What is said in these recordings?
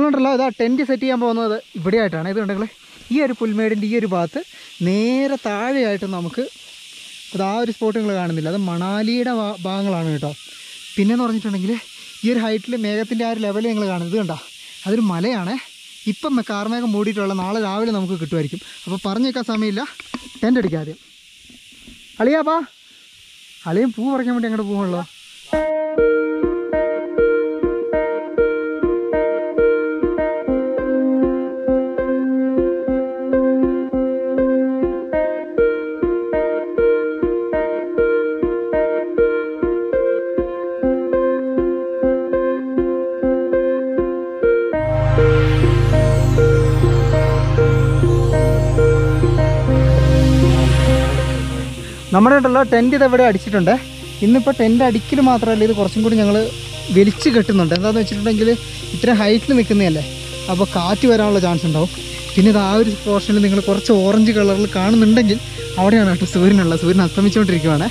നമ്മളുണ്ടല്ലോ ഇതാ tent set ചെയ്യാൻ പോകുന്നത് ഇവിടെ ആയിട്ടാണ് ഇത് കണ്ടെങ്കിൽ ഈ ഒരു പുൽമേടിൻ്റെ ഈ ഒരു ഭാഗത്ത് നേരെ താഴെയായിട്ട് നമുക്ക് അത് ആ ഒരു സ്പോട്ട് നിങ്ങൾ കാണുന്നില്ല അത് മണാലിയുടെ ഭാ- ഭാഗങ്ങളാണ് കേട്ടോ പിന്നെന്ന് പറഞ്ഞിട്ടുണ്ടെങ്കിൽ ഈ ഒരു ഹൈറ്റിൽ മേഘത്തിൻ്റെ ആ ഒരു ലെവൽ നിങ്ങൾ കാണുന്നത് ഇത് കണ്ടോ അതൊരു മലയാണ് ഇപ്പം മെ- കാർമേഘം മൂടിയിട്ടുള്ള നാളെ രാവിലെ നമുക്ക് കിട്ടുമായിരിക്കും അപ്പോൾ പറഞ്ഞേക്കാൻ സമയമില്ല ടെൻ്റ് അടിക്കാം ആദ്യം അളിയാ പാ അളിയൻ പൂ പറിക്കാൻ വേണ്ടി അങ്ങോട്ട് പോകുള്ളൂ നമ്മുടെ ഉണ്ടല്ലോ ടെൻറ്റ് ഇതെവിടെ അടിച്ചിട്ടുണ്ട് ഇന്നിപ്പോൾ ടെൻറ്റ് അടിക്കൽ മാത്രമല്ല ഇത് കുറച്ചും കൂടി ഞങ്ങൾ വലിച്ച് കെട്ടുന്നുണ്ട് എന്താണെന്ന് വെച്ചിട്ടുണ്ടെങ്കിൽ ഇത്ര ഹൈറ്റിൽ നിൽക്കുന്നതല്ലേ അപ്പോൾ കാറ്റ് വരാനുള്ള ചാൻസ് ഉണ്ടാവും പിന്നെ ഇത് ആ ഒരു പോർഷനിൽ നിങ്ങൾ കുറച്ച് ഓറഞ്ച് കളറിൽ കാണുന്നുണ്ടെങ്കിൽ അവിടെയാണ് കേട്ടോ സൂര്യനുള്ളത് സൂര്യൻ അസ്തമിച്ചുകൊണ്ടിരിക്കുവാണ്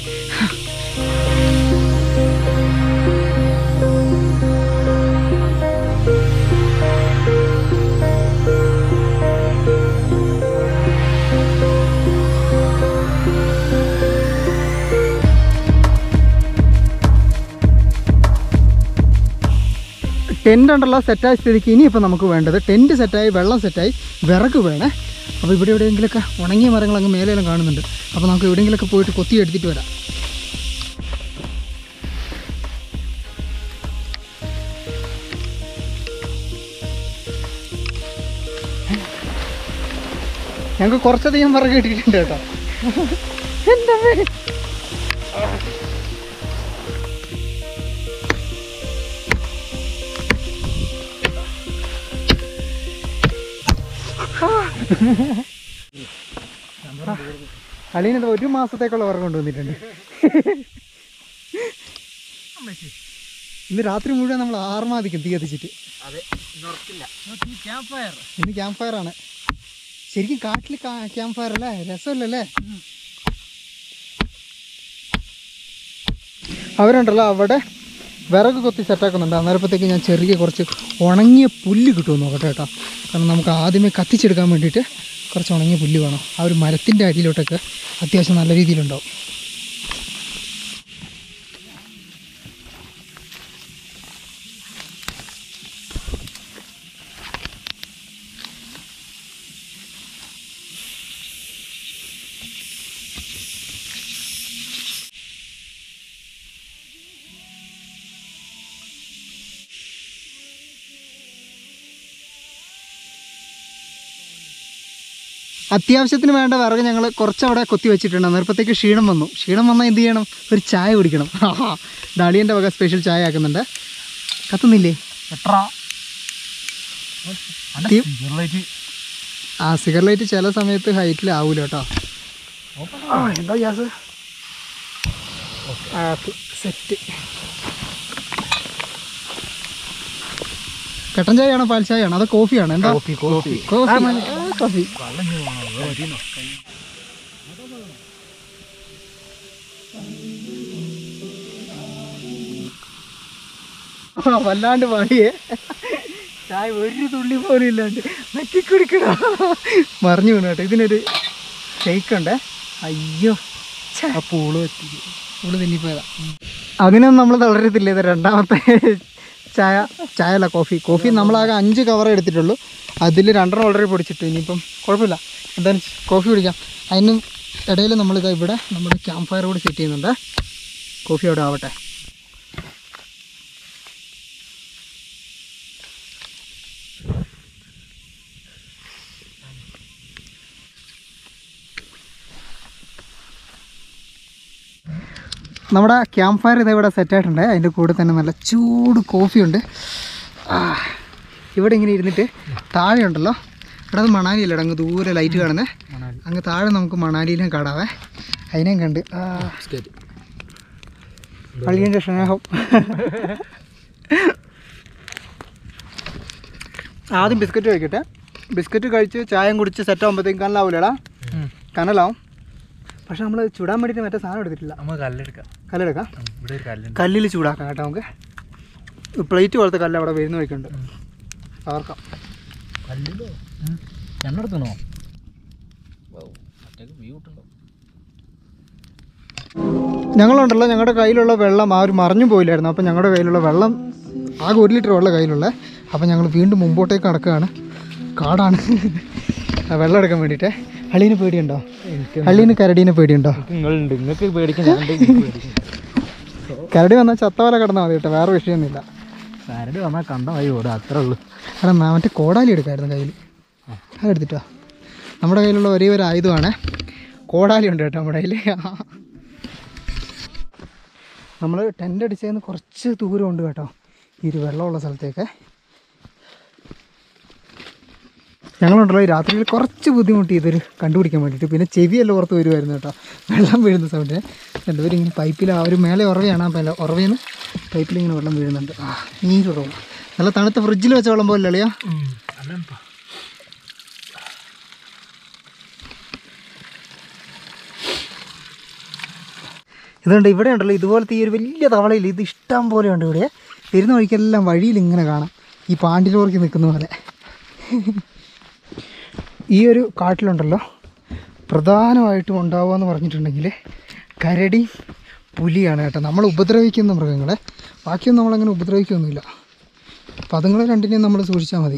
ടെൻ്റ് ഉണ്ടല്ലോ സെറ്റായ സ്ഥിതിക്ക് ഇനിയിപ്പോൾ നമുക്ക് വേണ്ടത് ടെൻറ്റ് സെറ്റായി വെള്ളം സെറ്റായി വിറക് വേണേ അപ്പോൾ ഇവിടെ എവിടെയെങ്കിലുമൊക്കെ ഉണങ്ങിയ മരങ്ങൾ അങ്ങ് മേലെല്ലാം കാണുന്നുണ്ട് അപ്പോൾ നമുക്ക് എവിടെയെങ്കിലുമൊക്കെ പോയിട്ട് കൊത്തി എടുത്തിട്ട് വരാം ഞങ്ങൾക്ക് കുറച്ചധികം വിറക് കിട്ടിയിട്ടുണ്ട് കേട്ടോ എൻ്റെ അമ്മേ. അലീനത് ഒരു മാസത്തേക്കുള്ള വിറക് കൊണ്ടുവന്നിട്ടുണ്ട് ഇന്ന് രാത്രി മുഴുവൻ നമ്മൾ ആർമാദിക്കും തീ കത്തിച്ചിട്ട് അതെ ഉറപ്പില്ല ക്യാമ്പ് ഫയർ ഇന്ന് ക്യാമ്പ് ഫയർ ആണ് ശരിക്കും കാട്ടിൽ ക്യാമ്പ് ഫയർ അല്ലേ രസമല്ലല്ലേ അവരുണ്ടല്ലോ അവിടെ വിറക് കൊത്തി സെറ്റാക്കുന്നുണ്ട് അന്നേരപ്പത്തേക്ക് ഞാൻ ചെറിയ കുറച്ച് ഉണങ്ങിയ പുല്ല് കിട്ടുമെന്ന് നോക്കട്ടെ കേട്ടോ കാരണം നമുക്ക് ആദ്യമേ കത്തിച്ചെടുക്കാൻ വേണ്ടിയിട്ട് കുറച്ച് ഉണങ്ങിയ പുല്ല് വേണം ആ ഒരു മരത്തിൻ്റെ അടിയിലോട്ടൊക്കെ അത്യാവശ്യം നല്ല രീതിയിലുണ്ടാവും അത്യാവശ്യത്തിന് വേണ്ട വിറക് ഞങ്ങൾ കുറച്ചവിടെ കൊത്തി വെച്ചിട്ടുണ്ട് അന്നേരപ്പത്തേക്ക് ക്ഷീണം വന്നു ക്ഷീണം വന്നാൽ എന്ത് ചെയ്യണം ഒരു ചായ കുടിക്കണം ഡാളിയൻ്റെ വക സ്പെഷ്യൽ ചായ ആക്കുന്നുണ്ട് കത്തുന്നില്ലേ എട്രാ തീ- ചെറുതായിട്ട് ആ സിഗരലൈറ്റ് ചില സമയത്ത് ഹൈറ്റിൽ ആവൂല കേട്ടോ ആ എന്താ ഗ്യാസ് ആ സെറ്റ് കട്ടൻ ചായയാണോ പാൽ ചായയാണോ അതോ കോഫിയാണോ എന്താ കോഫി കോഫി കോഫി മതി. ആ, കോഫി ആ, വല്ലാണ്ട് പാടിയേ ചായ ഒരു തുള്ളി പോലും ഇല്ലാണ്ട് നക്കി കുടിക്കണോ മറിഞ്ഞു വീണു കേട്ടോ ഇതിനൊരു ഷെയ്ക്ക് ഉണ്ടേ അയ്യോ ഛെ, ആ പൂള് പറ്റി പൂള് തെന്നിപ്പോയതാ അതിനൊന്നും നമ്മൾ തളരത്തില്ല ഇത് രണ്ടാമത്തെ ചായ ചായ അല്ല കോഫി കോഫി നമ്മളാകെ അഞ്ച് കവർ എടുത്തിട്ടുള്ളൂ അതിൽ രണ്ടെണ്ണം ഓൾറെഡി പൊടിച്ചിട്ടു ഇനിയിപ്പം കുഴപ്പമില്ല എന്തായാലും കോഫി കുടിക്കാം അതിനും ഇടയിൽ നമ്മളിതാ ഇവിടെ നമ്മുടെ ക്യാമ്പ് ഫയർ കൂടി സെറ്റ് ചെയ്യുന്നുണ്ട് കോഫി അവിടെ ആവട്ടെ നമ്മുടെ ക്യാമ്പ് ഫയർ ഇതാ ഇവിടെ സെറ്റായിട്ടുണ്ട് അതിൻ്റെ കൂടെ തന്നെ നല്ല ചൂട് കോഫിയുണ്ട് ആ, ഇവിടെ ഇങ്ങനെ ഇരുന്നിട്ട് താഴെ ഉണ്ടല്ലോ ഇവിടെ അത് മണാലിയല്ലേ അങ്ങ് ദൂരെ ലൈറ്റ് കാണുന്നത് അങ്ങ് താഴെ നമുക്ക് മണാലിയിലും കാണാവേ അതിനെയും കണ്ട് ആ, പള്ളിൻ്റെ സ്നേഹം ആദ്യം ബിസ്ക്കറ്റ് കഴിക്കട്ടെ ബിസ്ക്കറ്റ് കഴിച്ച് ചായം കുടിച്ച് സെറ്റ് ആകുമ്പോഴത്തേക്കും കനലാവൂലടാ കനലാവും പക്ഷെ നമ്മൾ ചൂടാൻ വേണ്ടിയിട്ട് മറ്റേ സാധനം എടുത്തിട്ടില്ല നമുക്ക് കല്ലെടുക്കാം കല്ലെടുക്കാം ഉം, ഇവിടെ ഒരു കല്ലുണ്ട് കല്ലിൽ ചൂടാക്കാം കേട്ടോ നമുക്ക് പ്ലേറ്റ് പോലത്തെ കല്ല് അവിടെ വരുന്ന വയ്ക്കുന്നുണ്ട് തകർക്കാം കല്ലിലോ എണ്ണ എടുത്തണോ മറ്റേ വ്യൂ കിട്ടുണ്ടോ ഞങ്ങളുണ്ടല്ലോ ഞങ്ങളുടെ കയ്യിലുള്ള വെള്ളം ആ ഒരു മറിഞ്ഞു പോയില്ലായിരുന്നു അപ്പോൾ ഞങ്ങളുടെ കയ്യിലുള്ള വെള്ളം ആകെ ഒരു ലിറ്റർ വെള്ളം കയ്യിലുള്ള അപ്പോൾ ഞങ്ങൾ വീണ്ടും മുമ്പോട്ടേക്ക് നടക്കുകയാണ് കാടാണ് ആ വെള്ളം എടുക്കാൻ വേണ്ടിയിട്ടേ ഹള്ളീന് പേടിയുണ്ടോ ഹള്ളീന് കരടീനെ പേടിയുണ്ടോ നിങ്ങളുണ്ട് നിങ്ങൾക്ക് പേടിക്കാൻ ഞാൻ കരടി വന്നാൽ ചത്തവല കിടന്നാൽ മതി കേട്ടോ വേറെ വിഷയമൊന്നുമില്ല സാരഡ് വന്നാൽ കണ്ട വഴി ഓടുക അത്രേ ഉള്ളൂ എടാ നാ മറ്റേ കോടാലി എടുക്കായിരുന്നു കയ്യിൽ അതെടുത്തിട്ടോ നമ്മുടെ കയ്യിലുള്ള ഒരേ ഒരു ആയുധമാണ് കോടാലി ഉണ്ട് കേട്ടോ നമ്മുടെ കയ്യിൽ നമ്മൾ ടെൻ്റ് അടിച്ചതിന് കുറച്ച് ദൂരമുണ്ട് കേട്ടോ ഈ ഒരു വെള്ളമുള്ള സ്ഥലത്തേക്ക് ഞങ്ങളുണ്ടല്ലോ ഈ രാത്രിയിൽ കുറച്ച് ബുദ്ധിമുട്ടി ഇതൊരു കണ്ടുപിടിക്കാൻ വേണ്ടിയിട്ട് പിന്നെ ചെവിയെല്ലാം ഓർത്ത് വരുമായിരുന്നു കേട്ടോ വെള്ളം വീഴുന്ന സൗണ്ടിന് രണ്ടുപേരും ഇങ്ങനെ പൈപ്പിൽ ആ ഒരു മേലെ ഉറവയാണ് ആ മേലെ ഉറവയിൽ നിന്ന് പൈപ്പിൽ ഇങ്ങനെ വെള്ളം വീഴുന്നുണ്ട് ആ നീരുറവും നല്ല തണുത്ത ഫ്രിഡ്ജിൽ വെച്ച വെള്ളം പോലെ അളിയാ അല്ലപ്പാ ഇതുണ്ട് ഇവിടെ ഉണ്ടല്ലോ ഇതുപോലത്തെ ഈ ഒരു വലിയ തവളയിൽ ഇത് ഇഷ്ടം പോലെ ഉണ്ട് ഇവിടെ വരുന്ന വഴിക്കെല്ലാം വഴിയിൽ ഇങ്ങനെ കാണാം ഈ പാണ്ടിലോർക്ക് നിൽക്കുന്ന പോലെ ഈ ഒരു കാട്ടിലുണ്ടല്ലോ പ്രധാനമായിട്ടും ഉണ്ടാവുക എന്ന് പറഞ്ഞിട്ടുണ്ടെങ്കിൽ കരടി പുലിയാണ് കേട്ടോ നമ്മൾ ഉപദ്രവിക്കുന്ന മൃഗങ്ങളെ ബാക്കിയൊന്നും നമ്മളങ്ങനെ ഉപദ്രവിക്കൊന്നുമില്ല അപ്പം അതുങ്ങളെ രണ്ടിനെയും നമ്മൾ സൂക്ഷിച്ചാൽ മതി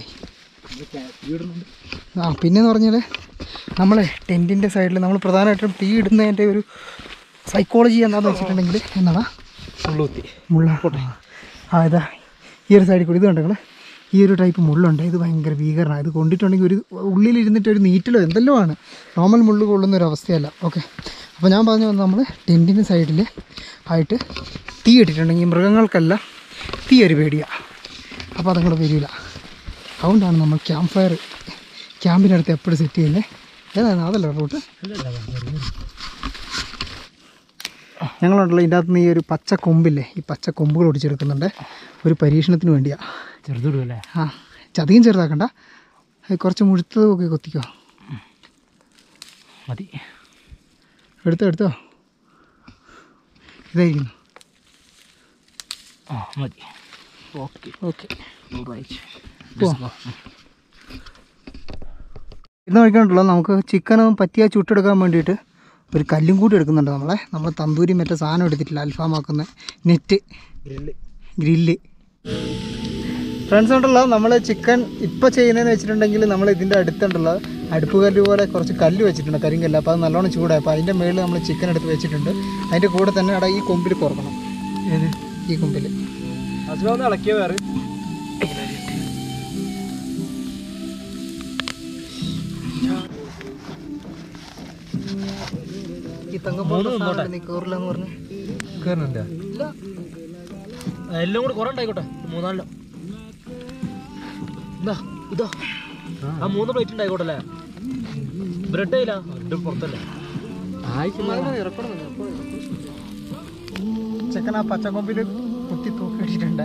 ആ പിന്നെന്ന് പറഞ്ഞാൽ നമ്മളെ ടെൻറ്റിൻ്റെ സൈഡിൽ നമ്മൾ പ്രധാനമായിട്ടും തീ ഇടുന്നതിൻ്റെ ഒരു സൈക്കോളജി എന്താണെന്ന് വെച്ചിട്ടുണ്ടെങ്കിൽ എന്താണ് ഉള്ളൂത്തി മുള്ള ആ ഇതാ ഈ ഒരു സൈഡിൽ കൂടി ഇത് കണ്ടങ്ങൾ ഈ ഒരു ടൈപ്പ് മുള്ളുണ്ട് ഇത് ഭയങ്കര ഭീകരമാണ് ഇത് കൊണ്ടിട്ടുണ്ടെങ്കിൽ ഒരു ഉള്ളിലിരുന്നിട്ട് ഒരു നീറ്റിലോ എന്തെല്ലോ ആണ് നോർമൽ മുള്ള് കൊള്ളുന്ന ഒരു അവസ്ഥയല്ല ഓക്കെ അപ്പോൾ ഞാൻ പറഞ്ഞു വന്നത് നമ്മൾ ടെൻറ്റിൻ്റെ സൈഡിൽ ആയിട്ട് തീ ഇട്ടിട്ടുണ്ടെങ്കിൽ മൃഗങ്ങൾക്കെല്ലാം തീ ഒരു പേടിയാണ് അപ്പോൾ അതങ്ങോട്ട് വരില്ല അതുകൊണ്ടാണ് നമ്മൾ ക്യാമ്പ് ഫയർ ക്യാമ്പിനടുത്ത് എപ്പോഴും സെറ്റ് ചെയ്യുന്നത് ഏതാണ് അതല്ല റൂട്ട് ഞങ്ങളുണ്ടല്ലോ ഇതിൻ്റെ അകത്ത് നിന്ന് ഈ ഒരു പച്ച കൊമ്പില്ലേ ഈ പച്ച കൊമ്പുകൾ ഒടിച്ചെടുക്കുന്നുണ്ട് ഒരു പരീക്ഷണത്തിന് വേണ്ടിയാ ചെറുതിടുമല്ലേ ആ ചതിയും ചെറുതാക്കണ്ട അത് കുറച്ച് മുഴുത്തതൊക്കെ കൊത്തിക്കോ മതി എടുത്തോ എടുത്തോ ഇതായിരിക്കുന്നു ആ മതി ഓക്കെ ഓക്കെ റൈറ്റ് പോവാം. ഇന്ന് നോക്കിയിട്ടുണ്ടല്ലോ നമുക്ക് ചിക്കനും പറ്റിയ ചുട്ടെടുക്കാൻ വേണ്ടിയിട്ട് ഒരു കല്ലും കൂടി എടുക്കുന്നുണ്ട് നമ്മളെ നമ്മൾ തന്തൂരി മറ്റേ സാധനം എടുത്തിട്ടില്ല അൽഫാമാക്കുന്ന നെറ്റ് ഗ്രില്ല് ഗ്രില്ല് ഫ്രണ്ട്സ് ഉണ്ടല്ലോ നമ്മൾ ചിക്കൻ ഇപ്പോൾ ചെയ്യുന്നതെന്ന് വെച്ചിട്ടുണ്ടെങ്കിൽ നമ്മൾ ഇതിൻ്റെ അടുത്തുണ്ടല്ലോ അടുപ്പ് കല്ല് പോലെ കുറച്ച് കല്ല് വെച്ചിട്ടുണ്ട് കരിങ്കല്ല് അപ്പോൾ അത് നല്ലോണം ചൂടായി അപ്പോൾ അതിൻ്റെ മുകളിൽ നമ്മൾ ചിക്കൻ എടുത്ത് വെച്ചിട്ടുണ്ട് അതിൻ്റെ കൂടെ തന്നെ അവിടെ ഈ കൊമ്പിൽ കുറക്കണം ഏത് ഈ കൊമ്പിൽ അസുഖം ഇളക്കിയ വേറെ ഈ തങ്കപ്പോട്ട് നീ കയറില്ല എന്ന് പറഞ്ഞ് കയറുന്നുണ്ട് ഇല്ല എല്ലാം കൂടി കുറെ ഉണ്ടായിക്കോട്ടെ മൂന്നാലോ ഇതാ ഇതാ ആ മൂന്ന് പ്ലേറ്റ് ഉണ്ടായിക്കോട്ടെ അല്ലേ ബ്രെഡ് ഇല്ല ബ്രെഡ് പുറത്തല്ലേ ചെക്കൻ ആ പച്ചക്കൊമ്പിൽ കുത്തി തൂക്കിയിട്ടുണ്ട്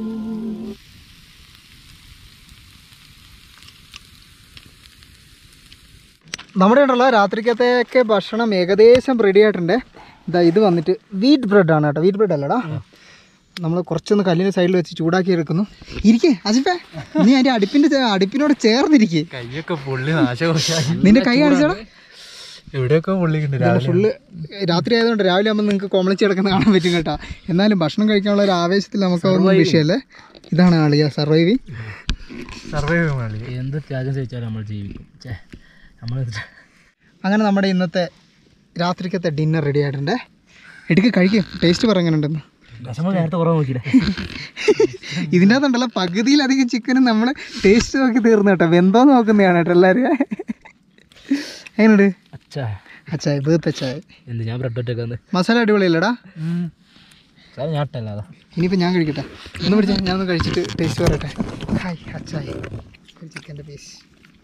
നമ്മുടെ ഉണ്ടല്ലോ രാത്രിക്കത്തേക്ക് ഭക്ഷണം ഏകദേശം റെഡി ആയിട്ടുണ്ട് ഇതാ ഇത് വന്നിട്ട് വീറ്റ് ബ്രെഡ് ആണ് കേട്ടോ വീറ്റ് ബ്രെഡ് അല്ലടാ നമ്മൾ കുറച്ചൊന്ന് കല്ലിൻ്റെ സൈഡിൽ വെച്ച് ചൂടാക്കി എടുക്കുന്നു ഇരിക്കേ അജിപ്പേ നീ അതിൻ്റെ അടുപ്പിൻ്റെ ചേ- അടുപ്പിനോട് ചേർന്നിരിക്കേ കയ്യൊക്കെ പൊള്ളി നാശം നിന്റെ കൈ കാണിച്ചാടാ എവിടെയൊക്കെ പൊള്ളിക്കുണ്ട് ഫുള്ള് രാത്രി ആയതുകൊണ്ട് രാവിലെ ആകുമ്പോൾ നിങ്ങൾക്ക് കോമളിച്ച് കിടക്കുന്ന കാണാൻ പറ്റും കേട്ടോ എന്നാലും ഭക്ഷണം കഴിക്കാനുള്ള ഒരു ആവേശത്തിൽ നമുക്ക് അതൊന്നും വിഷയമല്ലേ ഇതാണ് ആളിയ സർവൈവിങ് സർവൈവ് എന്ത് ത്യാഗം സഹിച്ചാലും നമ്മൾ ജീവിക്കും ചേ നമ്മൾ അങ്ങനെ നമ്മുടെ ഇന്നത്തെ രാത്രിക്കത്തെ ഡിന്നർ റെഡി ആയിട്ടുണ്ട് എടുക്ക് കഴിക്കും ടേസ്റ്റ് പറയുന്നുണ്ടെന്ന് നമ്മൾ നേരത്തെ കുറവ് നോക്കിയില്ലേ ഇതിൻ്റെ അകത്തുണ്ടല്ലോ പകുതിയിലധികം ചിക്കനും നമ്മൾ ടേസ്റ്റ് നോക്കി തീർന്നു കേട്ടോ വെന്തോ നോക്കുന്നതാണ് കേട്ടോ എല്ലാവരും എങ്ങനെയുണ്ട് അച്ഛാ അച്ചായ ബേത്ത് അച്ചായ എന്ത് ഞാൻ ബ്രെഡ് ഒറ്റക്കാന്ന് മസാല അടിപൊളിയല്ലടാ സാർ ഞാൻ ഇട്ടല്ല അതാ ഇനിയിപ്പോൾ ഞാൻ കഴിക്കട്ടെ ഒന്ന് പിടിച്ചാൽ ഞാൻ ഒന്ന് കഴിച്ചിട്ട് ടേസ്റ്റ് പറയട്ടെ ഹായ് അച്ചായി ഒരു ചിക്കൻ്റെ പീസ്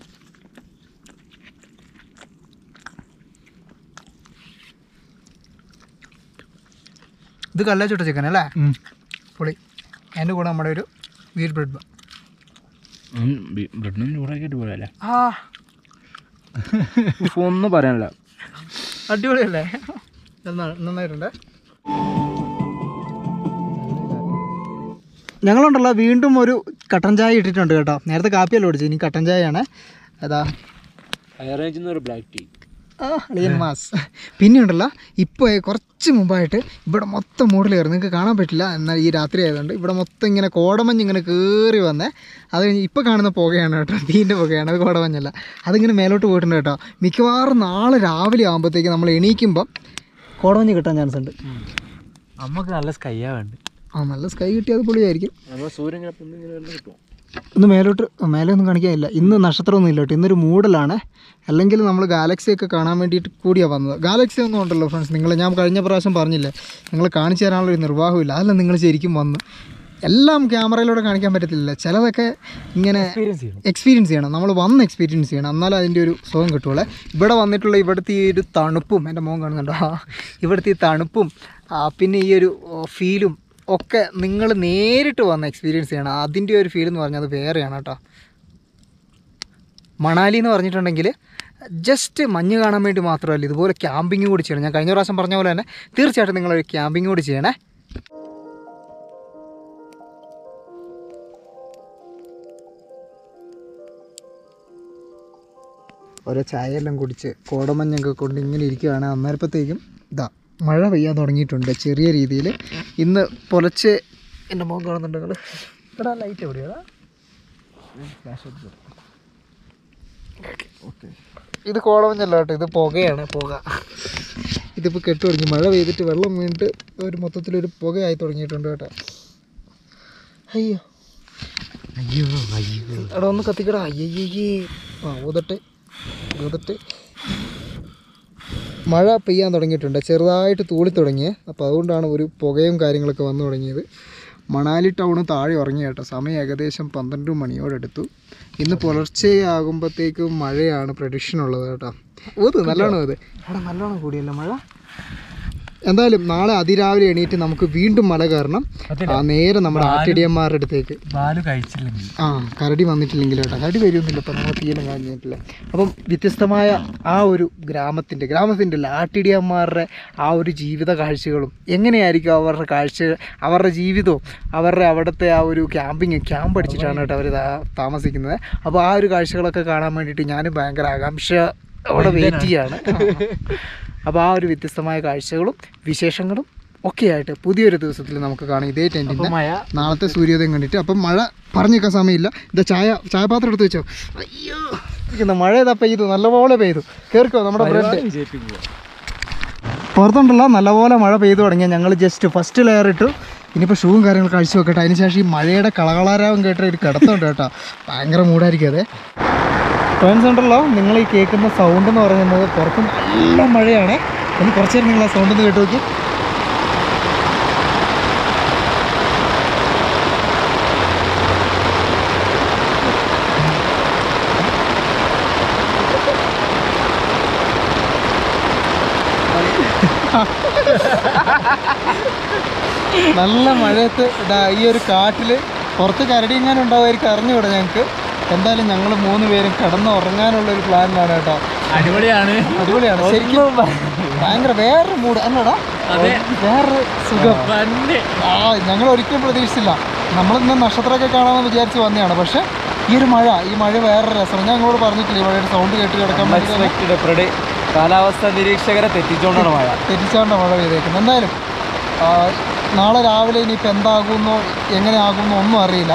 ഇത് കല്ല ചുട്ട ചിക്കൻ അല്ലേ പൊളി അതിൻ്റെ കൂടെ നമ്മുടെ ഒരു വീറ്റ് ബ്രെഡ് ബ്രെഡിനും ചൂടാക്കിയിട്ട് പോലല്ലേ ആ ഒന്നും പറയാനില്ല അടിപൊളിയല്ലേ നന്നാ- നന്നായിട്ടുണ്ട് ഞങ്ങളുണ്ടല്ലോ വീണ്ടും ഒരു കട്ടൻ ചായ ഇട്ടിട്ടുണ്ട് കേട്ടോ നേരത്തെ കാപ്പിയല്ല കുടിച്ചു ഇനി കട്ടൻ ചായയാണ് അതാ ഹൈ റേഞ്ചിൽ ഒരു ബ്ലാക്ക് ടീ ആ അളിയൻ മാസ് പിന്നെ ഉണ്ടല്ലോ ഇപ്പോൾ കുറച്ച് മുമ്പായിട്ട് ഇവിടെ മൊത്തം മൂടൽ കയറി നിങ്ങൾക്ക് കാണാൻ പറ്റില്ല എന്നാൽ ഈ രാത്രി ആയതുകൊണ്ട് ഇവിടെ മൊത്തം ഇങ്ങനെ കോടമഞ്ഞ് ഇങ്ങനെ കയറി വന്നേ അത് കഴിഞ്ഞ് ഇപ്പോൾ കാണുന്ന പുകയാണ് കേട്ടോ തീൻ്റെ പുകയാണ് അത് കോടമഞ്ഞല്ല അതിങ്ങനെ മേലോട്ട് പോയിട്ടുണ്ട് കേട്ടോ മിക്കവാറും നാളെ രാവിലെ ആകുമ്പോഴത്തേക്ക് നമ്മൾ എണീക്കുമ്പം കോടമഞ്ഞ് കിട്ടാൻ ചാൻസ് ഉണ്ട് നമുക്ക് നല്ല സ്കൈയാ വേണ്ട ആ നല്ല സ്കൈ കിട്ടിയത് പൊളിയായിരിക്കും നമ്മൾ സൂര്യൻ ഇങ്ങനെ പൊന്തി ഇങ്ങനെ വല്ലതും കിട്ടുമോ ഇന്ന് മേലോട്ട് മേലെ ഒന്നും കാണിക്കാനില്ല ഇന്ന് നക്ഷത്രമൊന്നും ഇല്ല കേട്ടോ ഇന്നൊരു മൂടലാണ് അല്ലെങ്കിൽ നമ്മൾ ഗാലക്സി ഒക്കെ കാണാൻ വേണ്ടിയിട്ട് കൂടിയാണ് വന്നത് ഗാലക്സി ഒന്നും ഉണ്ടല്ലോ ഫ്രണ്ട്സ് നിങ്ങൾ ഞാൻ കഴിഞ്ഞ പ്രാവശ്യം പറഞ്ഞില്ലേ നിങ്ങൾ കാണിച്ചു തരാനുള്ള ഒരു നിർവാഹമില്ല അതല്ല നിങ്ങൾ ശരിക്കും വന്ന് എല്ലാം ക്യാമറയിലൂടെ കാണിക്കാൻ പറ്റത്തില്ല ചിലതൊക്കെ ഇങ്ങനെ എക്സ്പീരിയൻസ് ചെയ്യണം എക്സ്പീരിയൻസ് ചെയ്യണം നമ്മൾ വന്ന് എക്സ്പീരിയൻസ് ചെയ്യണം എന്നാലും അതിൻ്റെ ഒരു സുഖം കിട്ടുള്ളൂ ഇവിടെ വന്നിട്ടുള്ള ഇവിടുത്തെ ഈ ഒരു തണുപ്പും എൻ്റെ മോൻ കാണുന്നുണ്ടോ ആ, ഇവിടുത്തെ ഈ തണുപ്പും ആ, പിന്നെ ഈ ഒരു ഫീലും ഒക്കെ നിങ്ങൾ നേരിട്ട് വന്ന് എക്സ്പീരിയൻസ് ചെയ്യണം അതിൻ്റെ ഒരു ഫീൽ എന്ന് പറഞ്ഞാൽ അത് വേറെയാണ് കേട്ടോ മണാലി എന്ന് പറഞ്ഞിട്ടുണ്ടെങ്കിൽ ജസ്റ്റ് മഞ്ഞ് കാണാൻ വേണ്ടി മാത്രമല്ല ഇതുപോലെ ക്യാമ്പിങ് കൂടി ചെയ്യണം ഞാൻ കഴിഞ്ഞ പ്രാവശ്യം പറഞ്ഞ പോലെ തന്നെ തീർച്ചയായിട്ടും നിങ്ങളൊരു ക്യാമ്പിങ് കൂടി ചെയ്യണേ ഓരോ ചായയെല്ലാം കുടിച്ച് കോടമഞ്ഞൊക്കെ കൊണ്ട് ഇങ്ങനെ ഇരിക്കുകയാണ് അന്നേരപ്പത്തേക്കും ഇതാ മഴ പെയ്യാൻ തുടങ്ങിയിട്ടുണ്ട് ചെറിയ രീതിയിൽ ഇന്ന് പുലച്ച് എൻ്റെ മോൻ കാണുന്നുണ്ട് നിങ്ങൾ ഇവിടെ ലൈറ്റ് എവിടെയാ ഇത് കോടമഞ്ഞല്ല കേട്ടോ ഇത് പുകയാണ് പുക ഇതിപ്പോൾ കെട്ട് തുടങ്ങി മഴ പെയ്തിട്ട് വെള്ളം വീണിട്ട് ഒരു മൊത്തത്തിലൊരു പുകയായി തുടങ്ങിയിട്ടുണ്ട് കേട്ടോ അയ്യോ അയ്യോ അയ്യോ എടാ ഒന്ന് കത്തിക്കടാ അയ്യയ്യേ ആ ഊതട്ടെ ഊതട്ടെ മഴ പെയ്യാൻ തുടങ്ങിയിട്ടുണ്ട് ചെറുതായിട്ട് തൂളി തുടങ്ങിയേ അപ്പോൾ അതുകൊണ്ടാണ് ഒരു പുകയും കാര്യങ്ങളൊക്കെ വന്നു തുടങ്ങിയത് മണാലി ടൗണ് താഴെ ഉറങ്ങി കേട്ടോ സമയം ഏകദേശം പന്ത്രണ്ട് മണിയോടടുത്തു ഇന്ന് പുലർച്ചെ ആകുമ്പോഴത്തേക്കും മഴയാണ് പ്രഡിക്ഷൻ ഉള്ളത് കേട്ടോ ഊത് നല്ലോണം ഊത് എടാ നല്ലോണം കൂടിയല്ലോ മഴ എന്തായാലും നാളെ അതിരാവിലെ എണീറ്റ് നമുക്ക് വീണ്ടും മല കയറണം ആ നേരെ നമ്മുടെ ആട്ടിടിയന്മാരുടെ അടുത്തേക്ക് പാല് കഴിച്ചില്ലെങ്കിൽ ആ കരടി വന്നിട്ടില്ലെങ്കിൽ കേട്ടോ കരടി വരുന്നില്ല ഇപ്പം നമ്മൾ തീയിലും കഴിഞ്ഞിട്ടില്ല അപ്പം വ്യത്യസ്തമായ ആ ഒരു ഗ്രാമത്തിൻ്റെ ഗ്രാമത്തിൻ്റെ അല്ല ആട്ടിടിയന്മാരുടെ ആ ഒരു ജീവിത കാഴ്ചകളും എങ്ങനെയായിരിക്കും അവരുടെ കാഴ്ച അവരുടെ ജീവിതവും അവരുടെ അവിടുത്തെ ആ ഒരു ക്യാമ്പിങ് ക്യാമ്പ് അടിച്ചിട്ടാണ് കേട്ടോ അവർ താമസിക്കുന്നത് അപ്പോൾ ആ ഒരു കാഴ്ചകളൊക്കെ കാണാൻ വേണ്ടിയിട്ട് ഞാനും ഭയങ്കര ആകാംക്ഷ അവിടെ വെയിറ്റ് ചെയ്യാണ് അപ്പോൾ ആ ഒരു വ്യത്യസ്തമായ കാഴ്ചകളും വിശേഷങ്ങളും ഒക്കെ ആയിട്ട് പുതിയൊരു ദിവസത്തിൽ നമുക്ക് കാണാം ഇതേ ടെൻറ്റിൻ്റെ മഴ നാളത്തെ സൂര്യോദയം കണ്ടിട്ട് അപ്പം മഴ പറഞ്ഞു നിൽക്കാൻ സമയമില്ല ഇതാ ചായ ചായപാത്രം എടുത്ത് വെച്ചോ അയ്യോ ഇരിക്കുന്നു. മഴ ഇതാ പെയ്തു നല്ലപോലെ പെയ്തു കേൾക്കോ നമ്മുടെ ബ്രെഡ് വിജയിപ്പിക്കുക പുറത്തുണ്ടല്ലോ നല്ലപോലെ മഴ പെയ്തു തുടങ്ങിയാൽ ഞങ്ങൾ ജസ്റ്റ് ഫസ്റ്റ് ലെയർ ഇട്ടു ഇനിയിപ്പോൾ ഷൂവും കാര്യങ്ങളൊക്കെ അഴിച്ചു വെക്കട്ടെ അതിന് ശേഷം ഈ മഴയുടെ കളകളാരാവും കേട്ട ഒരു കിടത്തുണ്ട് കേട്ടോ ഭയങ്കര മൂടായിരിക്കും അതെ ഫ്രണ്ട്സ് ഉണ്ടല്ലോ നിങ്ങൾ ഈ കേൾക്കുന്ന സൗണ്ട് എന്ന് പറയുന്നത് പുറത്ത് നല്ല മഴയാണ് ഒന്ന് കുറച്ച് നേരം നിങ്ങൾ ആ സൗണ്ട് ഒന്ന് കേട്ട് നോക്കി നല്ല മഴയത്ത് ഇതാ ഈ ഒരു കാട്ടിൽ പുറത്ത് കരടിയെങ്ങാനും ഉണ്ടാവുമായിരിക്കും അറിഞ്ഞുകൂടെ ഞങ്ങൾക്ക് എന്തായാലും ഞങ്ങൾ മൂന്ന് പേരും കിടന്ന് ഉറങ്ങാനുള്ള ഒരു പ്ലാനിലാണ് കേട്ടോ അടിപൊളിയാണ് അടിപൊളിയാണ് ശരിക്കും ഭയങ്കര വേറൊരു മൂഡ് അല്ലടാ അതെ. വേറൊരു സുഖം തന്നെ ആ ഞങ്ങൾ ഒരിക്കലും പ്രതീക്ഷിച്ചില്ല നമ്മളിന്ന് നക്ഷത്രമൊക്കെ കാണാമെന്ന് വിചാരിച്ച് വന്നതാണ് പക്ഷേ ഈ ഒരു മഴ ഈ മഴ വേറെ രസം ഞാൻ നിങ്ങളോട് പറഞ്ഞിട്ടില്ല ഈ മഴയുടെ സൗണ്ട് കേട്ട് കിടക്കാൻ വേണ്ടി അൺഎക്സ്പെക്റ്റഡ് കാലാവസ്ഥ നിരീക്ഷകരെ തെറ്റിച്ചോണ്ടാണ് മഴ തെറ്റിച്ചാണ്ട മഴ പെയ്തേക്കുന്നത് എന്തായാലും ആ, നാളെ രാവിലെ ഇനിയിപ്പോൾ എന്താകുമെന്നോ എങ്ങനെ ആകുമെന്നോ ഒന്നും അറിയില്ല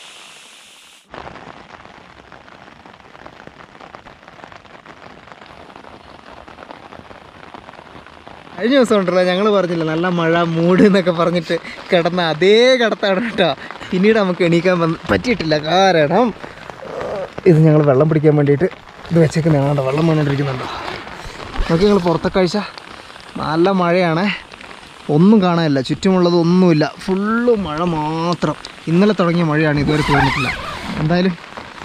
കഴിഞ്ഞ ദിവസം ഉണ്ടല്ലോ ഞങ്ങൾ പറഞ്ഞില്ല നല്ല മഴ മൂട് എന്നൊക്കെ പറഞ്ഞിട്ട് കിടന്ന അതേ കിടത്താണ് കേട്ടോ പിന്നീട് നമുക്ക് എണീക്കാൻ വന്ന് പറ്റിയിട്ടില്ല കാരണം ഇത് ഞങ്ങൾ വെള്ളം പിടിക്കാൻ വേണ്ടിയിട്ട് ഇത് വെച്ചേക്കുന്നതാണ് കേട്ടോ വെള്ളം വീണോണ്ടിരിക്കുന്നുണ്ടോ നോക്കി ഞങ്ങൾ പുറത്തെ കാഴ്ച നല്ല മഴയാണ് ഒന്നും കാണാനില്ല ചുറ്റുമുള്ളത് ഒന്നുമില്ല ഫുള്ള് മഴ മാത്രം ഇന്നലെ തുടങ്ങിയ മഴയാണ് ഇതുവരെ തോന്നിയിട്ടില്ല എന്തായാലും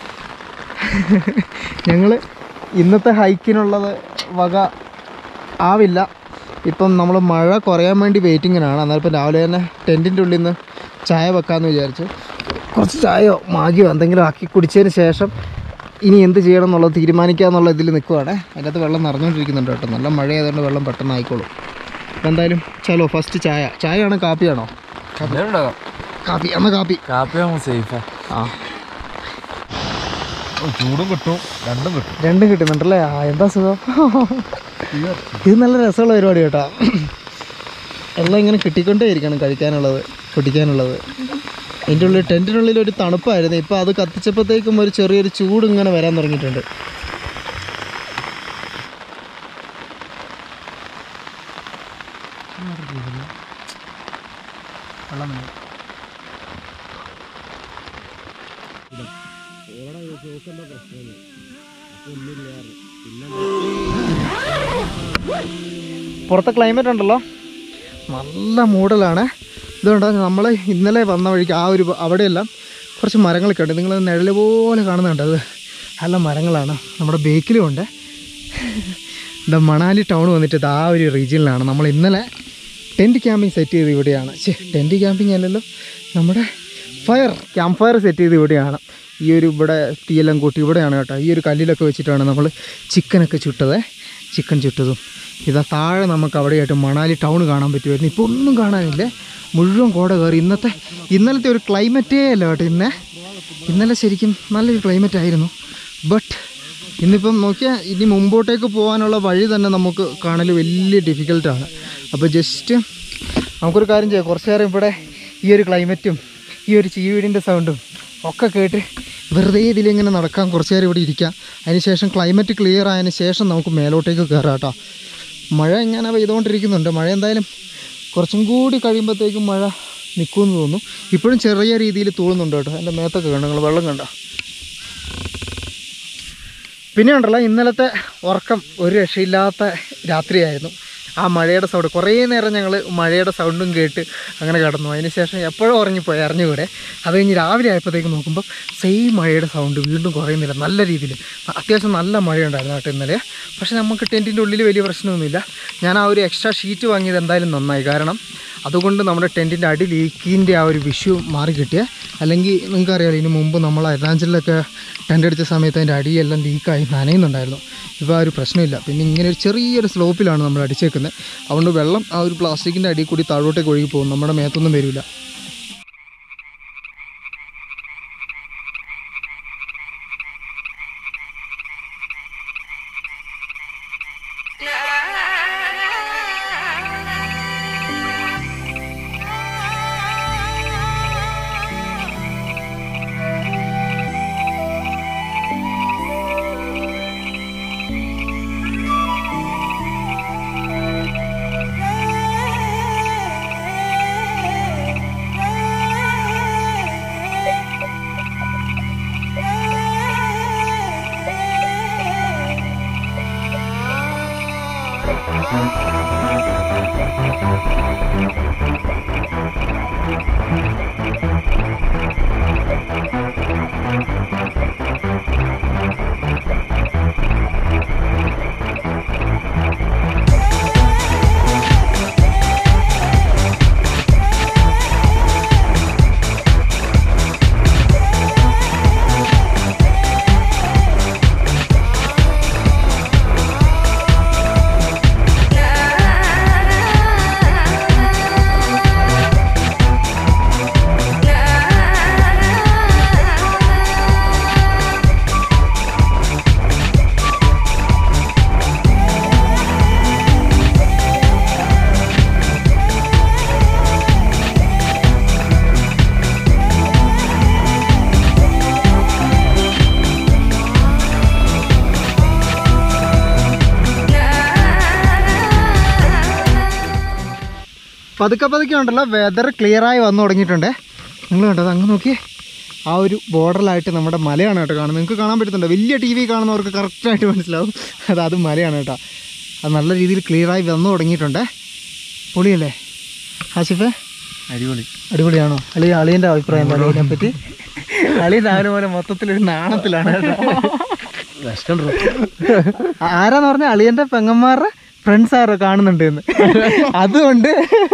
ഞങ്ങൾ ഇന്നത്തെ ഹൈക്കിനുള്ളത് വക ആവില്ല ഇപ്പം നമ്മൾ മഴ കുറയാൻ വേണ്ടി വെയിറ്റിങ്ങിനാണ് എന്നാൽ ഇപ്പം രാവിലെ തന്നെ ടെൻറ്റിൻ്റെ ഉള്ളിൽ നിന്ന് ചായ വെക്കാമെന്ന് വിചാരിച്ചു കുറച്ച് ചായയോ മാഗിയോ എന്തെങ്കിലും ആക്കി കുടിച്ചതിന് ശേഷം ഇനി എന്ത് ചെയ്യണം എന്നുള്ളത് തീരുമാനിക്കുക എന്നുള്ള ഇതിൽ നിൽക്കുവാണ് അതിനകത്ത് വെള്ളം നിറഞ്ഞുകൊണ്ടിരിക്കുന്നുണ്ട് കേട്ടോ നല്ല മഴ ആയതുകൊണ്ട് വെള്ളം പെട്ടെന്ന് ആയിക്കോളും അപ്പം എന്തായാലും ചലോ ഫസ്റ്റ് ചായ ചായയാണോ കാപ്പിയാണോ കാപ്പി എന്നാൽ കാപ്പി കാപ്പിയാകുമ്പോൾ സേഫാ ആ ചൂടും കിട്ടും രണ്ടും കിട്ടും രണ്ടും കിട്ടുന്നുണ്ടല്ലേ ആ എന്താ സുഖം ഇത് നല്ല രസമുള്ള പരിപാടി കേട്ടോ എല്ലാം ഇങ്ങനെ കിട്ടിക്കൊണ്ടേ ഇരിക്കണം കഴിക്കാനുള്ളത് കുടിക്കാനുള്ളത് അതിൻ്റെ ഉള്ളിൽ ടെൻറ്റിനുള്ളിൽ ഒരു തണുപ്പായിരുന്നു ഇപ്പോൾ അത് കത്തിച്ചപ്പോഴത്തേക്കും ഒരു ചെറിയൊരു ചൂട് ഇങ്ങനെ വരാൻ തുടങ്ങിയിട്ടുണ്ട് പുറത്തെ ക്ലൈമറ്റ് ഉണ്ടല്ലോ നല്ല മൂടലാണ് ഇതുകൊണ്ട് നമ്മൾ ഇന്നലെ വന്ന വഴിക്ക് ആ ഒരു അവിടെയെല്ലാം കുറച്ച് മരങ്ങളൊക്കെ ഉണ്ട് നിങ്ങൾ നിഴല് പോലെ കാണുന്നുണ്ട് അത് നല്ല മരങ്ങളാണ് നമ്മുടെ ബേക്കിലും ഉണ്ട് എന്താ മണാലി ടൗൺ വന്നിട്ട് ഇത് ആ ഒരു റീജിയനിലാണ് നമ്മൾ ഇന്നലെ ടെൻറ്റ് ക്യാമ്പിംഗ് സെറ്റ് ചെയ്ത് ഇവിടെയാണ് ശേ ടെൻറ്റ് ക്യാമ്പിംഗ് അല്ലല്ലോ നമ്മുടെ ഫയർ ക്യാമ്പ് ഫയർ സെറ്റ് ചെയ്ത് ഇവിടെയാണ് ഈ ഒരു ഇവിടെ തീയെല്ലാം കൂട്ടി ഇവിടെയാണ് കേട്ടോ ഈ ഒരു കല്ലിലൊക്കെ വെച്ചിട്ടാണ് നമ്മൾ ചിക്കനൊക്കെ ചുട്ടത് ചിക്കൻ ചുട്ടതും ഇതാ താഴെ നമുക്ക് അവിടെയായിട്ട് മണാലി ടൗൺ കാണാൻ പറ്റുമായിരുന്നു ഇപ്പോൾ ഒന്നും കാണാനില്ല മുഴുവൻ കോട കയറി ഇന്നത്തെ ഇന്നലത്തെ ഒരു ക്ലൈമറ്റേ അല്ല കേട്ടോ ഇന്ന് ഇന്നലെ ശരിക്കും നല്ലൊരു ക്ലൈമറ്റ് ആയിരുന്നു ബട്ട് ഇന്നിപ്പം നോക്കിയാൽ ഇനി മുമ്പോട്ടേക്ക് പോകാനുള്ള വഴി തന്നെ നമുക്ക് കാണൽ വലിയ ഡിഫിക്കൽട്ടാണ് അപ്പോൾ ജസ്റ്റ് നമുക്കൊരു കാര്യം ചെയ്യാം കുറച്ച് നേരം ഇവിടെ ഈ ഒരു ക്ലൈമറ്റും ഈ ഒരു ചീവീടിൻ്റെ സൗണ്ടും ഒക്കെ കേട്ട് വെറുതെ ഇതിലിങ്ങനെ നടക്കാൻ കുറച്ച് നേരം ഇവിടെ ഇരിക്കാം അതിനുശേഷം ക്ലൈമറ്റ് ക്ലിയർ ആയതിന് ശേഷം നമുക്ക് മേലോട്ടേക്ക് കയറാം കേട്ടോ മഴ ഇങ്ങനെ പെയ്തുകൊണ്ടിരിക്കുന്നുണ്ട് മഴ എന്തായാലും കുറച്ചും കൂടി കഴിയുമ്പോഴത്തേക്കും മഴ നിൽക്കുമെന്ന് തോന്നുന്നു ഇപ്പോഴും ചെറിയ രീതിയിൽ തൂളുന്നുണ്ട് കേട്ടോ എൻ്റെ മേത്തൊക്കെ കണ്ടോ നിങ്ങൾ വെള്ളം കണ്ടോ പിന്നെ ഉണ്ടല്ലോ ഇന്നലത്തെ ഉറക്കം ഒരു രക്ഷയില്ലാത്ത രാത്രിയായിരുന്നു ആ മഴയുടെ സൗണ്ട് കുറേ നേരം ഞങ്ങൾ മഴയുടെ സൗണ്ടും കേട്ട് അങ്ങനെ കിടന്നു അതിന് ശേഷം എപ്പോഴും ഉറങ്ങിപ്പോയി അറിഞ്ഞുകൂടെ അത് കഴിഞ്ഞ് രാവിലെ ആയപ്പോഴത്തേക്ക് നോക്കുമ്പോൾ സെയിം മഴയുടെ സൗണ്ട് വീണ്ടും കുറയുന്നില്ല നല്ല രീതിയിൽ അത്യാവശ്യം നല്ല മഴയുണ്ടായിരുന്നു കേട്ടോ ഇന്നലെ പക്ഷേ നമുക്ക് ടെൻറ്റിൻ്റെ ഉള്ളിൽ വലിയ പ്രശ്നമൊന്നുമില്ല ഞാൻ ആ ഒരു എക്സ്ട്രാ ഷീറ്റ് വാങ്ങിയത് എന്തായാലും നന്നായി കാരണം അതുകൊണ്ട് നമ്മുടെ ടെൻറ്റിൻ്റെ അടി ലീക്കിൻ്റെ ആ ഒരു വിഷു മാറി കിട്ടിയ അല്ലെങ്കിൽ നിങ്ങൾക്കറിയാലോ ഇതിന് മുമ്പ് നമ്മൾ അരുണാചലിലൊക്കെ ടെൻ്റ് അടിച്ച സമയത്ത് അതിൻ്റെ അടിയെല്ലാം ലീക്കായി നനയുന്നുണ്ടായിരുന്നു ഇപ്പോൾ ആ ഒരു പ്രശ്നമില്ല പിന്നെ ഇങ്ങനെ ഒരു ചെറിയൊരു സ്ലോപ്പിലാണ് നമ്മൾ അടിച്ചേക്കുന്നത് അതുകൊണ്ട് വെള്ളം ആ ഒരു പ്ലാസ്റ്റിക്കിൻ്റെ അടിയിൽ കൂടി താഴോട്ടേക്ക് ഒഴുകി പോകും നമ്മുടെ മേത്തൊന്നും വരില്ല പതുക്കെ പതുക്കെ ഉണ്ടല്ലോ വെതർ ക്ലിയറായി വന്നു തുടങ്ങിയിട്ടുണ്ട് നിങ്ങൾ കണ്ടത് അങ്ങ് നോക്കി ആ ഒരു ബോർഡറിലായിട്ട് നമ്മുടെ മലയാണ് കേട്ടോ കാണുന്നത് നിങ്ങൾക്ക് കാണാൻ പറ്റുന്നുണ്ട് വലിയ ടി വി കാണുന്നവർക്ക് കറക്റ്റായിട്ട് മനസ്സിലാവും അത് അത് മലയാണ് കേട്ടോ അത് നല്ല രീതിയിൽ ക്ലിയറായി വന്നു തുടങ്ങിയിട്ടുണ്ട് പൊളിയല്ലേ ആസിഫേ അടിപൊളി അടിപൊളിയാണോ അളി അളിയൻ്റെ അഭിപ്രായം എന്താണ് ഇതിനെപ്പറ്റി അളി രാവിലെ പോലെ മൊത്തത്തിലൊരു നാണത്തിലാണ് കേട്ടോ വിഷമുണ്ടോ ആരാന്ന് പറഞ്ഞ അളിയന്റെ പെങ്ങന്മാരുടെ ഫ്രണ്ട്സ് ആരോ കാണുന്നുണ്ട് എന്ന് അതുകൊണ്ട്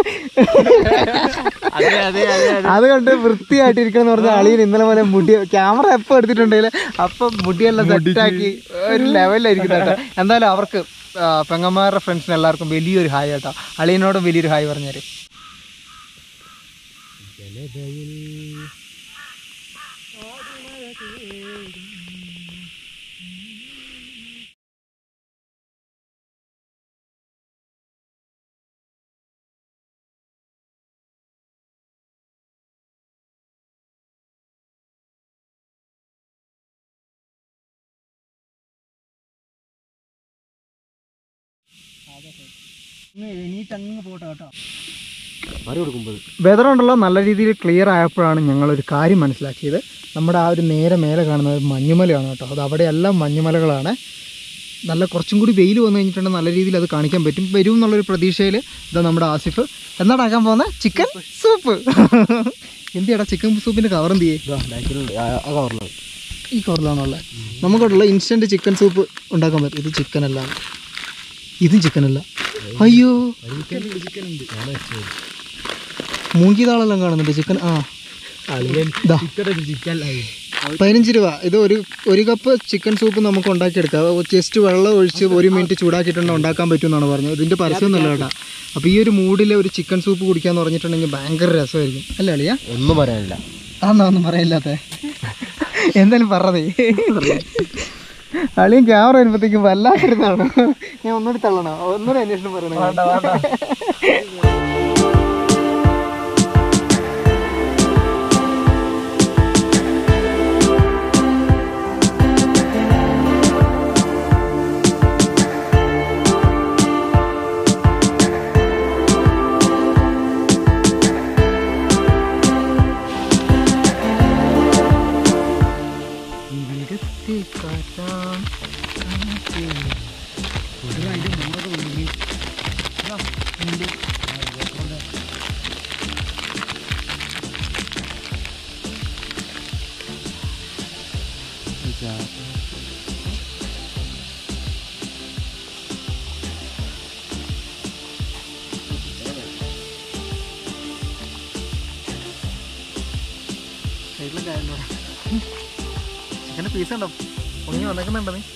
അതെ അതെ അതെ അതുകൊണ്ട് വൃത്തിയായിട്ടിരിക്കണം എന്ന് പറഞ്ഞ അളിയൻ ഇന്നലെ പോലെ മുടി ക്യാമറ എപ്പോൾ എടുത്തിട്ടുണ്ടെങ്കിൽ അപ്പം മുടിയെല്ലാം സെറ്റാക്കി ഒരു ലെവലിലായിരിക്കും കേട്ടോ എന്തായാലും അവർക്ക് ആ, പെങ്ങന്മാരുടെ ഫ്രണ്ട്സിന് എല്ലാവർക്കും വലിയൊരു ഹായ് കേട്ടോ അളിയനോടും വലിയൊരു ഹായ് പറഞ്ഞേര് എണീറ്റങ്ങ് പോട്ടെ കേട്ടോ മറി കൊടുക്കുമ്പോൾ വെതർ ഉണ്ടല്ലോ നല്ല രീതിയിൽ ക്ലിയർ ആയപ്പോഴാണ് ഞങ്ങളൊരു കാര്യം മനസ്സിലാക്കിയത് നമ്മുടെ ആ ഒരു നേരെ മേലെ കാണുന്നത് മഞ്ഞുമലയാണ് കേട്ടോ അത് അവിടെയെല്ലാം മഞ്ഞുമലകളാണ് നല്ല കുറച്ചും കൂടി വെയിൽ വന്നു കഴിഞ്ഞിട്ടുണ്ടെങ്കിൽ നല്ല രീതിയിൽ അത് കാണിക്കാൻ പറ്റും വരും എന്നുള്ളൊരു പ്രതീക്ഷയിൽ ഇതാ നമ്മുടെ ആസിഫ് എന്താണ് ആക്കാൻ പോകുന്നത് ചിക്കൻ സൂപ്പ് എന്തിയാടാ ചിക്കൻ സൂപ്പിൻ്റെ കവർ എന്ത് ചെയ്യേ ആ കവറിലാണ് ഈ കവറിലാണുള്ളത് നമുക്കുള്ള ഇൻസ്റ്റൻറ്റ് ചിക്കൻ സൂപ്പ് ഉണ്ടാക്കാൻ പറ്റും ഇത് ചിക്കൻ അല്ല ഇതും ചിക്കൻ അല്ല അയ്യോ ചിക്കൻ ഉണ്ട് ഞാൻ വെച്ചത് മൂങ്കിതാളെല്ലാം കാണുന്നുണ്ട് ചിക്കൻ ആ അളിയൻ ദാ. ചിക്കൻ ചിക്കൻ പതിനഞ്ച് രൂപ ഇത് ഒരു ഒരു കപ്പ് ചിക്കൻ സൂപ്പ് നമുക്ക് ഉണ്ടാക്കിയെടുക്കാം ജസ്റ്റ് വെള്ളം ഒഴിച്ച് ഒരു മിനിറ്റ് ചൂടാക്കിയിട്ടുണ്ടെങ്കിൽ ഉണ്ടാക്കാൻ പറ്റും എന്നാണ് പറഞ്ഞത് ഇതിൻ്റെ പരസ്യമൊന്നുമല്ല കേട്ടോ അപ്പോൾ ഈ ഒരു മൂഡിൽ ഒരു ചിക്കൻ സൂപ്പ് കുടിക്കാന്ന് പറഞ്ഞിട്ടുണ്ടെങ്കിൽ ഭയങ്കര രസമായിരിക്കും അല്ലേ അളിയ ഒന്നും പറയാനില്ല അതാ ഒന്നും പറയില്ലാത്ത എന്തായാലും പറഞ്ഞതേ അളിയും ക്യാമറ വരുമ്പോഴത്തേക്കും വല്ലാതിരുന്നാണ് ഞാൻ ഒന്നുകൂടി തള്ളണോ ഒന്നുകൂടി അന്വേഷണം പറയണോ ചിക്കൻ്റെ പീസ് ഉണ്ടോ പൊങ്ങി വന്നേക്കുന്നുണ്ടോ നീ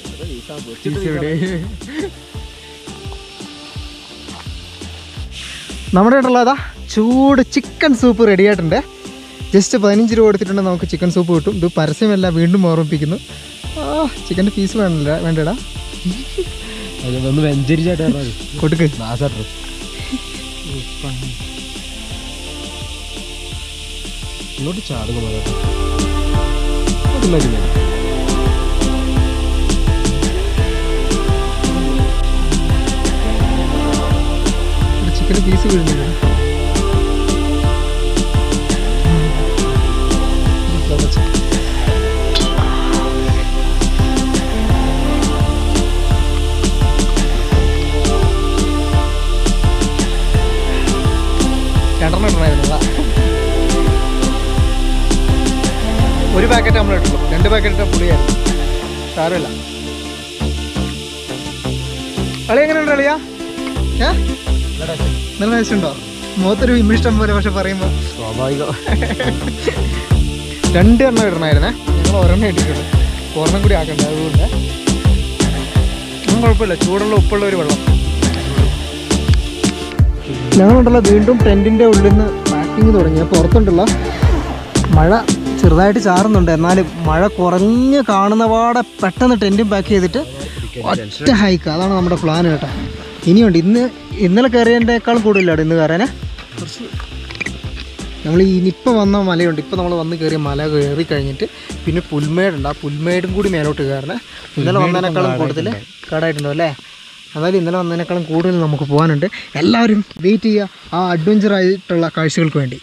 നമ്മുടെ ആയിട്ടുള്ളതാ ചൂട് ചിക്കൻ സൂപ്പ് റെഡി ആയിട്ടുണ്ട് ജസ്റ്റ് പതിനഞ്ച് രൂപ കൊടുത്തിട്ടുണ്ടെങ്കിൽ നമുക്ക് ചിക്കൻ സൂപ്പ് കിട്ടും ഇത് പരസ്യമല്ല വീണ്ടും ഓർമ്മിപ്പിക്കുന്നു ആ ചിക്കൻ്റെ പീസ് വേണമല്ല വേണ്ടടാ ഒന്ന് വെഞ്ചരിച്ചായിട്ട് പറഞ്ഞത് കൊടുക്ക് നാസാട്ട് ഇങ്ങോട്ട് ചാടുക മതി അത് മതി മതി ചിക്കൻ്റെ പീസ് വീഴുന്നില്ല രണ്ടെണ്ണം ഇടണമായിരുന്നു അതാ ഒരു പാക്കറ്റ് നമ്മൾ ഇട്ടുള്ളൂ രണ്ട് പാക്കറ്റ് ഇട്ടാൽ പുളിയായിരുന്നു സാരമില്ല അളി എങ്ങനെയുണ്ട് അളിയാ ഏ നല്ല ടേസ്റ്റ് ഉണ്ടോ മുഖത്തൊരു വിമിഷ്ടം പോലെ പക്ഷെ പറയുമ്പോൾ സ്വാഭാവികം രണ്ട് എണ്ണം ഇടണമായിരുന്നേ ഞങ്ങൾ ഒരെണ്ണം ഇട്ടിട്ടുണ്ട് ഒരെണ്ണം കൂടി ആക്കണ്ട അതുകൊണ്ട് ഒന്നും കുഴപ്പമില്ല ചൂടുള്ള ഉപ്പുള്ള ഒരു വെള്ളം ഞങ്ങളുണ്ടല്ലോ വീണ്ടും ടെൻറ്റിൻ്റെ ഉള്ളിൽ നിന്ന് പാക്കിങ് തുടങ്ങി പുറത്തുണ്ടല്ലോ മഴ ചെറുതായിട്ട് ചാറുന്നുണ്ട് എന്നാലും മഴ കുറഞ്ഞ് കാണുന്ന പാടെ പെട്ടെന്ന് ടെൻറ്റും പാക്ക് ചെയ്തിട്ട് ഒറ്റ ഹൈക്ക് അതാണ് നമ്മുടെ പ്ലാൻ കേട്ടോ ഇനിയുണ്ട് ഇന്ന് ഇന്നലെ കയറിയതിൻ്റെക്കാളും കൂടുതലാണ് ഇന്ന് കയറാനേ നമ്മൾ ഇനിയിപ്പോൾ വന്ന മലയുണ്ട് ഇപ്പോൾ നമ്മൾ വന്ന് കയറിയ മല കയറി കഴിഞ്ഞിട്ട് പിന്നെ പുൽമേടുണ്ട് ആ പുൽമേടും കൂടി മേലോട്ട് കയറണേ ഇന്നലെ വന്നതിനേക്കാളും കൂടുതൽ കാടായിട്ടുണ്ടോ അല്ലേ അതായത് ഇന്നലെ വന്നതിനേക്കാളും കൂടുതൽ നമുക്ക് പോകാനുണ്ട് എല്ലാവരും വെയിറ്റ് ചെയ്യുക ആ അഡ്വഞ്ചർ ആയിട്ടുള്ള കാഴ്ചകൾക്ക് വേണ്ടി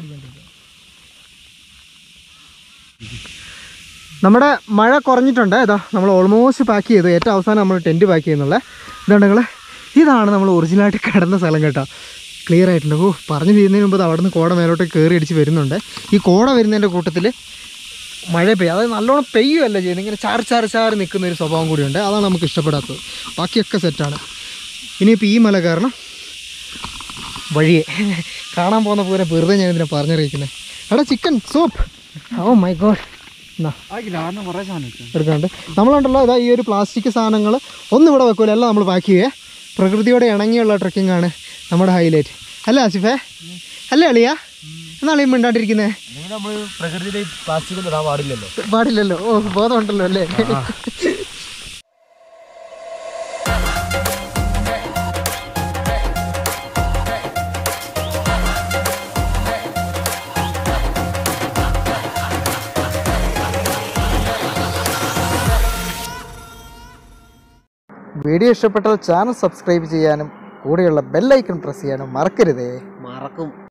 നമ്മുടെ മഴ കുറഞ്ഞിട്ടുണ്ട് ഇതാ നമ്മൾ ഓൾമോസ്റ്റ് പാക്ക് ചെയ്തു ഏറ്റവും അവസാനം നമ്മൾ ടെൻറ്റ് പാക്ക് ചെയ്യുന്നുള്ളത് ഇതാണ് നിങ്ങൾ ഇതാണ് നമ്മൾ ഒറിജിനലായിട്ട് കിടന്ന സ്ഥലം കേട്ടോ ക്ലിയർ ആയിട്ടുണ്ട് ഓ പറഞ്ഞു തീരുന്നതിന് മുമ്പ് അവിടെ നിന്ന് കോട മേലോട്ട് കയറി അടിച്ച് വരുന്നുണ്ട് ഈ കോട വരുന്നതിൻ്റെ കൂട്ടത്തിൽ മഴ പെയ്യും അതായത് നല്ലോണം പെയ്യുമല്ല ചെയ്യുന്നത് ഇങ്ങനെ ചാറി ചാറി ചാറി നിൽക്കുന്ന ഒരു സ്വഭാവം കൂടിയുണ്ട് അതാണ് നമുക്ക് ഇഷ്ടപ്പെടാത്തത് ബാക്കിയൊക്കെ സെറ്റാണ് ഇനിയിപ്പോൾ ഈ മല കാരണം വഴിയെ കാണാൻ പോകുന്ന പോലെ വെറുതെ ഞാൻ ഇതിനെ പറഞ്ഞറിയിക്കുന്നത് എടാ chicken soup oh my God എന്നാ കുറേ സാധനം എടുക്കുന്നുണ്ട് നമ്മളുണ്ടല്ലോ ഇതാ ഈ ഒരു പ്ലാസ്റ്റിക് സാധനങ്ങൾ ഒന്നും ഇവിടെ വെക്കൂല എല്ലാം നമ്മൾ പാക്ക് ചെയ്യേ പ്രകൃതിയോടെ ഇണങ്ങിയുള്ള ട്രക്കിംഗ് ആണ് നമ്മുടെ ഹൈലൈറ്റ് അല്ലേ ആസിഫേ അല്ലേ അളിയാ എന്നാണ് ഈ മിണ്ടാണ്ടിരിക്കുന്നത് നമ്മൾ പ്രകൃതിയിൽ പ്ലാസ്റ്റിക് ഒന്നും ഇടാൻ പാടില്ലല്ലോ പാടില്ലല്ലോ ഓ ബോധമുണ്ടല്ലോ അല്ലേ വീഡിയോ ഇഷ്ടപ്പെട്ടാൽ ചാനൽ സബ്സ്ക്രൈബ് ചെയ്യാനും കൂടെയുള്ള ബെല്ലൈക്കൺ പ്രസ് ചെയ്യാനും മറക്കരുതേ മറക്കും